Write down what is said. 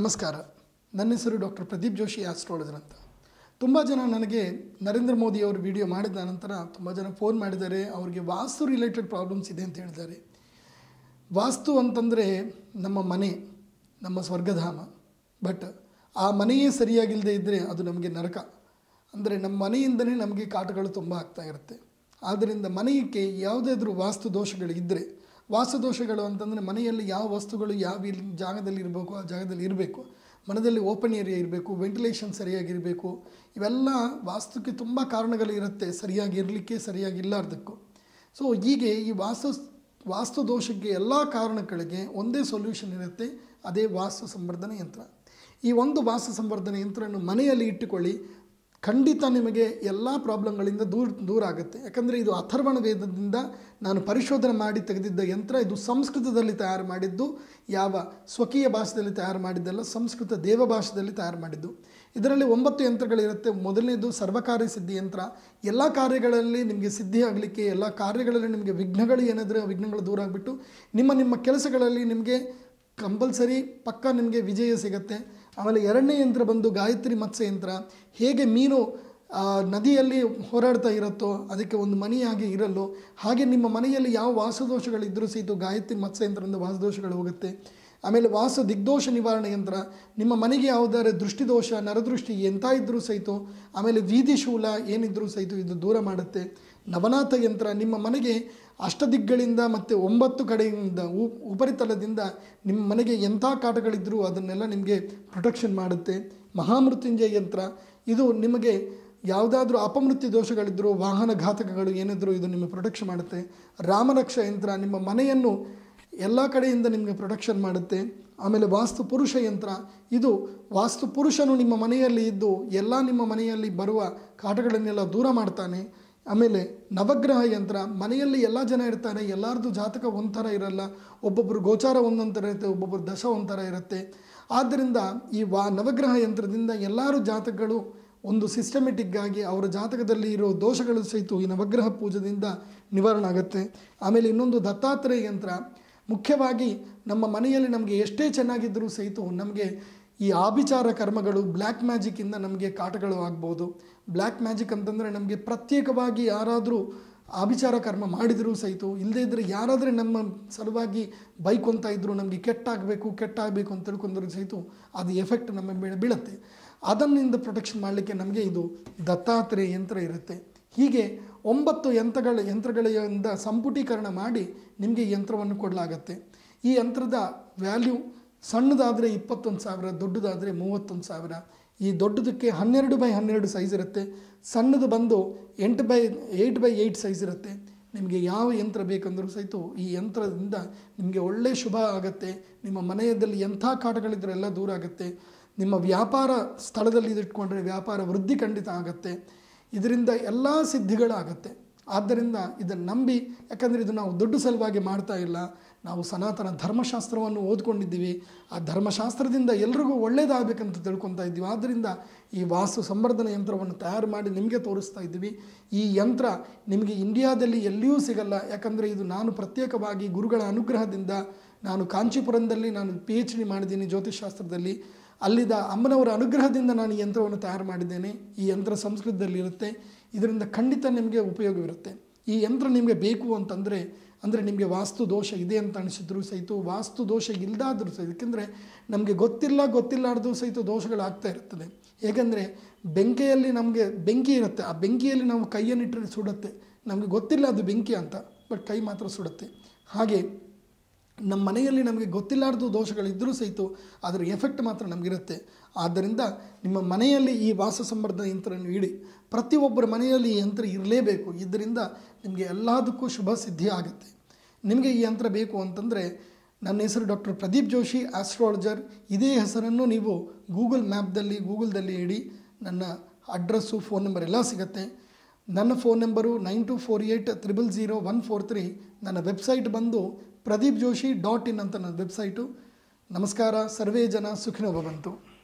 ನಮಸ್ಕಾರ ನನ್ನ ಹೆಸರು ಡಾಕ್ಟರ್ ಪ್ರದೀಪ್ ಜೋಶಿ ಆಸ್ಟ್ರಾಲಜರ್ ಅಂತ ತುಂಬ ಜನ ನನಗೆ ನರೇಂದ್ರ ಮೋದಿ ಅವರು ವಿಡಿಯೋ ಮಾಡಿದ ನಂತರ ತುಂಬ ಜನ ಫೋನ್ ಮಾಡಿದ್ದಾರೆ ಅವರಿಗೆ ವಾಸ್ತು ರಿಲೇಟೆಡ್ ಪ್ರಾಬ್ಲಮ್ಸ್ ಇದೆ ಅಂತ ಹೇಳಿದ್ದಾರೆ ವಾಸ್ತು ಅಂತಂದರೆ ನಮ್ಮ ಮನೆ ನಮ್ಮ ಸ್ವರ್ಗಧಾಮ ಬಟ್ ಆ ಮನೆಯೇ ಸರಿಯಾಗಿಲ್ಲದೆ ಇದ್ದರೆ ಅದು ನಮಗೆ ನರಕ ಅಂದರೆ ನಮ್ಮ ಮನೆಯಿಂದಲೇ ನಮಗೆ ಕಾಟಗಳು ತುಂಬ ಆಗ್ತಾ ಇರುತ್ತೆ ಆದ್ದರಿಂದ ಮನೆಯಕ್ಕೆ ಯಾವುದಾದ್ರೂ ವಾಸ್ತು ದೋಷಗಳಿದ್ದರೆ ವಾಸ್ತು ದೋಷಗಳು ಅಂತಂದರೆ ಮನೆಯಲ್ಲಿ ಯಾವ ವಸ್ತುಗಳು ಯಾವ ಇಲ್ಲಿ ಜಾಗದಲ್ಲಿ ಇರಬೇಕು ಆ ಜಾಗದಲ್ಲಿ ಇರಬೇಕು ಮನದಲ್ಲಿ ಓಪನ್ ಏರಿಯಾ ಇರಬೇಕು ವೆಂಟಿಲೇಷನ್ ಸರಿಯಾಗಿರಬೇಕು ಇವೆಲ್ಲ ವಾಸ್ತುಕ್ಕೆ ತುಂಬ ಕಾರಣಗಳು ಇರುತ್ತೆ ಸರಿಯಾಗಿ ಇರಲಿಕ್ಕೆ ಸರಿಯಾಗಿ ಇಲ್ಲಾರ್ದಕ್ಕೂ ಸೊ ಹೀಗೆ ಈ ವಾಸ್ತು ವಾಸ್ತು ದೋಷಕ್ಕೆ ಎಲ್ಲ ಕಾರಣಗಳಿಗೆ ಒಂದೇ ಸೊಲ್ಯೂಷನ್ ಇರುತ್ತೆ ಅದೇ ವಾಸ್ತು ಸಂವರ್ಧನೆ ಯಂತ್ರ ಈ ಒಂದು ವಾಸ್ತು ಸಂವರ್ಧನೆ ಯಂತ್ರವನ್ನು ಮನೆಯಲ್ಲಿ ಇಟ್ಟುಕೊಳ್ಳಿ ಖಂಡಿತ ನಿಮಗೆ ಎಲ್ಲ ಪ್ರಾಬ್ಲಮ್ಗಳಿಂದ ದೂರ ದೂರ ಆಗುತ್ತೆ ಯಾಕಂದರೆ ಇದು ಅಥರ್ವಣ ವೇದದಿಂದ ನಾನು ಪರಿಶೋಧನೆ ಮಾಡಿ ತೆಗೆದಿದ್ದ ಯಂತ್ರ ಇದು ಸಂಸ್ಕೃತದಲ್ಲಿ ತಯಾರು ಮಾಡಿದ್ದು ಯಾವ ಸ್ವಕೀಯ ಭಾಷೆಯಲ್ಲಿ ತಯಾರು ಮಾಡಿದ್ದಲ್ಲ ಸಂಸ್ಕೃತ ದೇವ ಭಾಷೆಯಲ್ಲಿ ತಯಾರು ಮಾಡಿದ್ದು ಇದರಲ್ಲಿ ಒಂಬತ್ತು ಯಂತ್ರಗಳಿರುತ್ತೆ ಮೊದಲನೇದು ಸರ್ವಕಾರ್ಯ ಸಿದ್ಧಿ ಯಂತ್ರ ಎಲ್ಲ ಕಾರ್ಯಗಳಲ್ಲಿ ನಿಮಗೆ ಸಿದ್ಧಿ ಆಗಲಿಕ್ಕೆ ಎಲ್ಲ ಕಾರ್ಯಗಳಲ್ಲಿ ನಿಮಗೆ ವಿಘ್ನಗಳು ಏನಾದರೂ ಆ ವಿಘ್ನಗಳು ದೂರ ಆಗಿಬಿಟ್ಟು ನಿಮ್ಮ ನಿಮ್ಮ ಕೆಲಸಗಳಲ್ಲಿ ನಿಮಗೆ ಕಂಪಲ್ಸರಿ ಪಕ್ಕ ನಿಮಗೆ ವಿಜಯ ಸಿಗುತ್ತೆ ಆಮೇಲೆ ಎರಡನೇ ಯಂತ್ರ ಬಂದು ಗಾಯತ್ರಿ ಮತ್ಸ್ಯ ಯಂತ್ರ ಹೇಗೆ ಮೀನು ಆ, ನದಿಯಲ್ಲಿ ಹೋರಾಡ್ತಾ ಇರುತ್ತೋ ಅದಕ್ಕೆ ಒಂದು ಮಣಿಯಾಗಿ ಇರಲು ಹಾಗೆ ನಿಮ್ಮ ಮನೆಯಲ್ಲಿ ಯಾವ ವಾಸುದೋಷಗಳಿದ್ದರೂ ಸಹಿತ ಗಾಯತ್ರಿ ಮತ್ಸ್ಯ ಯಂತ್ರದಿಂದ ವಾಸುದೋಷಗಳು ಹೋಗುತ್ತೆ ಆಮೇಲೆ ವಾಸು ದಿಗ್ದೋಷ ನಿವಾರಣೆ ಯಂತ್ರ ನಿಮ್ಮ ಮನೆಗೆ ಯಾವುದಾದ್ರೆ ದೃಷ್ಟಿದೋಷ ನರದೃಷ್ಟಿ ಎಂಥ ಇದ್ದರೂ ಸಹಿತ ಆಮೇಲೆ ವೀಧಿ ಶೂಲ ಏನಿದ್ರೂ ಸಹಿತ ಇದು ದೂರ ಮಾಡುತ್ತೆ ನವನಾಥ ಯಂತ್ರ ನಿಮ್ಮ ಮನೆಗೆ ಅಷ್ಟದಿಗ್ಗಳಿಂದ ಮತ್ತು ಒಂಬತ್ತು ಕಡೆಯಿಂದ ಉ- ಉಪರಿತಲದಿಂದ ನಿಮ್ಮ ಮನೆಗೆ ಎಂಥ ಕಾಟಗಳಿದ್ದರೂ ಅದನ್ನೆಲ್ಲ ನಿಮಗೆ ಪ್ರೊಟೆಕ್ಷನ್ ಮಾಡುತ್ತೆ ಮಹಾಮೃತ್ಯುಂಜಯ ಯಂತ್ರ ಇದು ನಿಮಗೆ ಯಾವುದಾದ್ರೂ ಅಪಮೃತ್ಯು ದೋಷಗಳಿದ್ದರೂ ವಾಹನ ಘಾತಕಗಳು ಏನಿದ್ರೂ ಇದು ನಿಮಗೆ ಪ್ರೊಟೆಕ್ಷನ್ ಮಾಡುತ್ತೆ ರಾಮರಕ್ಷ ಯಂತ್ರ ನಿಮ್ಮ ಮನೆಯನ್ನು ಎಲ್ಲ ಕಡೆಯಿಂದ ನಿಮಗೆ ಪ್ರೊಟೆಕ್ಷನ್ ಮಾಡುತ್ತೆ ಆಮೇಲೆ ವಾಸ್ತು ಪುರುಷ ಯಂತ್ರ ಇದು ವಾಸ್ತು ಪುರುಷನು ನಿಮ್ಮ ಮನೆಯಲ್ಲಿ ಇದ್ದು ಎಲ್ಲ ನಿಮ್ಮ ಮನೆಯಲ್ಲಿ ಬರುವ ಕಾಟಗಳನ್ನೆಲ್ಲ ದೂರ ಮಾಡ್ತಾನೆ ಆಮೇಲೆ ನವಗ್ರಹ ಯಂತ್ರ ಮನೆಯಲ್ಲಿ ಎಲ್ಲ ಜನ ಇರ್ತಾರೆ ಎಲ್ಲರದ್ದು ಜಾತಕ ಒಂಥರ ಇರಲ್ಲ ಒಬ್ಬೊಬ್ಬರು ಗೋಚಾರ ಒಂದೊಂಥರ ಇರುತ್ತೆ ಒಬ್ಬೊಬ್ಬರು ದಶ ಒಂಥರ ಇರುತ್ತೆ ಆದ್ದರಿಂದ ಈ ವಾ ನವಗ್ರಹ ಯಂತ್ರದಿಂದ ಎಲ್ಲರೂ ಜಾತಕಗಳು ಒಂದು ಸಿಸ್ಟಮೆಟಿಕ್ ಆಗಿ ಅವರ ಜಾತಕದಲ್ಲಿ ಇರೋ ದೋಷಗಳು ಸಹಿತ ಈ ನವಗ್ರಹ ಪೂಜೆಯಿಂದ ನಿವಾರಣೆ ಆಗುತ್ತೆ ಆಮೇಲೆ ಇನ್ನೊಂದು ದತ್ತಾತ್ರೇಯ ಯಂತ್ರ ಮುಖ್ಯವಾಗಿ ನಮ್ಮ ಮನೆಯಲ್ಲಿ ನಮಗೆ ಎಷ್ಟೇ ಚೆನ್ನಾಗಿದ್ದರೂ ಸಹಿತ ನಮಗೆ ಈ ಆಭಿಚಾರ ಕರ್ಮಗಳು ಬ್ಲ್ಯಾಕ್ ಮ್ಯಾಜಿಕ್ಕಿಂದ ನಮಗೆ ಕಾಟಗಳು ಆಗ್ಬೋದು ಬ್ಲ್ಯಾಕ್ ಮ್ಯಾಜಿಕ್ ಅಂತಂದರೆ ನಮಗೆ ಪ್ರತ್ಯೇಕವಾಗಿ ಯಾರಾದರೂ ಆಭಿಚಾರ ಕರ್ಮ ಮಾಡಿದರೂ ಸಹಿತ ಇಲ್ಲದೇ ಇದ್ದರೆ ಯಾರಾದರೆ ನಮ್ಮ ಸಲುವಾಗಿ ಬೈಕೊಂತ ಇದ್ದರೂ ನಮಗೆ ಕೆಟ್ಟಾಗಬೇಕು ಕೆಟ್ಟಾಗಬೇಕು ಅಂತ ತಿಳ್ಕೊಂಡ್ರೂ ಸಹಿತ ಅದು ಎಫೆಕ್ಟ್ ನಮ್ಮ ಮೇಲೆ ಬೀಳುತ್ತೆ ಅದನ್ನಿಂದ ಪ್ರೊಟೆಕ್ಷನ್ ಮಾಡಲಿಕ್ಕೆ ನಮಗೆ ಇದು ದತ್ತಾತ್ರೇಯ ಯಂತ್ರ ಇರುತ್ತೆ ಹೀಗೆ ಒಂಬತ್ತು ಯಂತ್ರಗಳ ಯಂತ್ರಗಳಿಂದ ಸಂಪುಟೀಕರಣ ಮಾಡಿ ನಿಮಗೆ ಈ ಯಂತ್ರವನ್ನು ಕೊಡಲಾಗತ್ತೆ ಈ ಯಂತ್ರದ ವ್ಯಾಲ್ಯೂ ಸಣ್ಣದಾದರೆ ಇಪ್ಪತ್ತೊಂದು ಸಾವಿರ ದೊಡ್ಡದಾದರೆ ಮೂವತ್ತೊಂದು ಸಾವಿರ ಈ ದೊಡ್ಡದಕ್ಕೆ ಹನ್ನೆರಡು ಬೈ ಹನ್ನೆರಡು ಸೈಜ್ ಇರುತ್ತೆ ಸಣ್ಣದು ಬಂದು ಎಂಟು by eight by eight size ಇರುತ್ತೆ ನಿಮಗೆ ಯಾವ ಯಂತ್ರ ಬೇಕಂದರೂ ಸಹಿತ ಈ ಯಂತ್ರದಿಂದ ನಿಮಗೆ ಒಳ್ಳೆಯ ಶುಭ ಆಗುತ್ತೆ ನಿಮ್ಮ ಮನೆಯದಲ್ಲಿ ಎಂಥ ಕಾಟಗಳಿದ್ರೂ ಎಲ್ಲ ದೂರ ಆಗುತ್ತೆ ನಿಮ್ಮ ವ್ಯಾಪಾರ ಸ್ಥಳದಲ್ಲಿ ಇದಿಟ್ಕೊಂಡ್ರೆ ವ್ಯಾಪಾರ ವೃದ್ಧಿ ಖಂಡಿತ ಆಗುತ್ತೆ ಇದರಿಂದ ಎಲ್ಲ ಸಿದ್ಧಿಗಳಾಗತ್ತೆ ಆದ್ದರಿಂದ ಇದನ್ನು ನಂಬಿ ಯಾಕಂದರೆ ಇದು ನಾವು ದುಡ್ಡು ಸಲುವಾಗಿ ಮಾಡ್ತಾ ಇಲ್ಲ ನಾವು ಸನಾತನ ಧರ್ಮಶಾಸ್ತ್ರವನ್ನು ಓದ್ಕೊಂಡಿದ್ದೀವಿ ಆ ಧರ್ಮಶಾಸ್ತ್ರದಿಂದ ಎಲ್ರಿಗೂ ಒಳ್ಳೆಯದಾಗಬೇಕಂತ ತಿಳ್ಕೊತಾ ಇದ್ದೀವಿ ಆದ್ದರಿಂದ ಈ ವಾಸ್ತು ಸಂವರ್ಧನ ಯಂತ್ರವನ್ನು ತಯಾರು ಮಾಡಿ ನಿಮಗೆ ತೋರಿಸ್ತಾ ಇದ್ದೀವಿ ಈ ಯಂತ್ರ ನಿಮಗೆ ಇಂಡಿಯಾದಲ್ಲಿ ಎಲ್ಲಿಯೂ ಸಿಗಲ್ಲ ಯಾಕಂದರೆ ಇದು ನಾನು ಪ್ರತ್ಯೇಕವಾಗಿ ಗುರುಗಳ ಅನುಗ್ರಹದಿಂದ ನಾನು ಕಾಂಚೀಪುರಂದಲ್ಲಿ ನಾನು ಪಿ ಎಚ್ ಡಿ ಮಾಡಿದ್ದೀನಿ ಜ್ಯೋತಿಷಾಸ್ತ್ರದಲ್ಲಿ ಅಲ್ಲಿದ್ದ ಅಮ್ಮನವರ ಅನುಗ್ರಹದಿಂದ ನಾನು ಈ ಯಂತ್ರವನ್ನು ತಯಾರು ಮಾಡಿದ್ದೇನೆ ಈ ಯಂತ್ರ ಸಂಸ್ಕೃತದಲ್ಲಿರುತ್ತೆ ಇದರಿಂದ ಖಂಡಿತ ನಿಮಗೆ ಉಪಯೋಗವಿರುತ್ತೆ ಈ ಯಂತ್ರ ನಿಮಗೆ ಬೇಕು ಅಂತಂದರೆ ಅಂದರೆ ನಿಮಗೆ ವಾಸ್ತು ದೋಷ ಇದೆ ಅಂತ ಅನಿಸಿದ್ರು ಸಹಿತ ವಾಸ್ತು ದೋಷ ಇಲ್ಲದಾದ್ರೂ ಸಹಿತ ಏಕೆಂದರೆ ನಮಗೆ ಗೊತ್ತಿಲ್ಲ ಗೊತ್ತಿಲ್ಲಾರ್ದು ಸಹಿತ ದೋಷಗಳಾಗ್ತಾ ಇರ್ತದೆ ಹೇಗೆಂದರೆ ಬೆಂಕಿಯಲ್ಲಿ ನಮಗೆ ಬೆಂಕಿ ಇರುತ್ತೆ ಆ ಬೆಂಕಿಯಲ್ಲಿ ನಾವು ಕೈಯನ್ನಿಟ್ಟರೆ ಸುಡುತ್ತೆ ನಮಗೆ ಗೊತ್ತಿಲ್ಲ ಅದು ಬೆಂಕಿ ಅಂತ ಬಟ್ ಕೈ ಮಾತ್ರ ಸುಡುತ್ತೆ ಹಾಗೆ ನಮ್ಮ ಮನೆಯಲ್ಲಿ ನಮಗೆ ಗೊತ್ತಿಲ್ಲಾರ್ದು ದೋಷಗಳಿದ್ದರೂ ಸಹಿತ ಅದರ ಎಫೆಕ್ಟ್ ಮಾತ್ರ ನಮಗಿರುತ್ತೆ ಆದ್ದರಿಂದ ನಿಮ್ಮ ಮನೆಯಲ್ಲಿ ಈ ವಾಸ ಸಂವರ್ಧನ ಯಂತ್ರವನ್ನು ಇಡಿ ಪ್ರತಿಯೊಬ್ಬರ ಮನೆಯಲ್ಲಿ ಈ ಯಂತ್ರ ಇರಲೇಬೇಕು ಇದರಿಂದ ನಿಮಗೆ ಎಲ್ಲದಕ್ಕೂ ಶುಭ ಸಿದ್ಧಿ ಆಗುತ್ತೆ ನಿಮಗೆ ಈ ಯಂತ್ರ ಬೇಕು ಅಂತಂದರೆ ನನ್ನ ಹೆಸರು ಡಾಕ್ಟರ್ ಪ್ರದೀಪ್ ಜೋಶಿ ಆಸ್ಟ್ರಾಲಜರ್ ಇದೇ ಹೆಸರನ್ನು ನೀವು ಗೂಗಲ್ ಮ್ಯಾಪ್ದಲ್ಲಿ ಗೂಗಲ್ದಲ್ಲಿ ಇಡಿ ನನ್ನ ಅಡ್ರೆಸ್ಸು ಫೋನ್ ನಂಬರ್ ಎಲ್ಲ ಸಿಗುತ್ತೆ ನನ್ನ phone number nine two four eight triple zero one four three ನನ್ನ ವೆಬ್ಸೈಟ್ ಬಂದು ಪ್ರದೀಪ್ ಜೋಶಿ ಡಾಟ್ ಇನ್ ಅಂತ ನನ್ನ ವೆಬ್ಸೈಟು ನಮಸ್ಕಾರ ಸರ್ವೇ ಜನ ಸುಖಿನೋ ಭವಂತು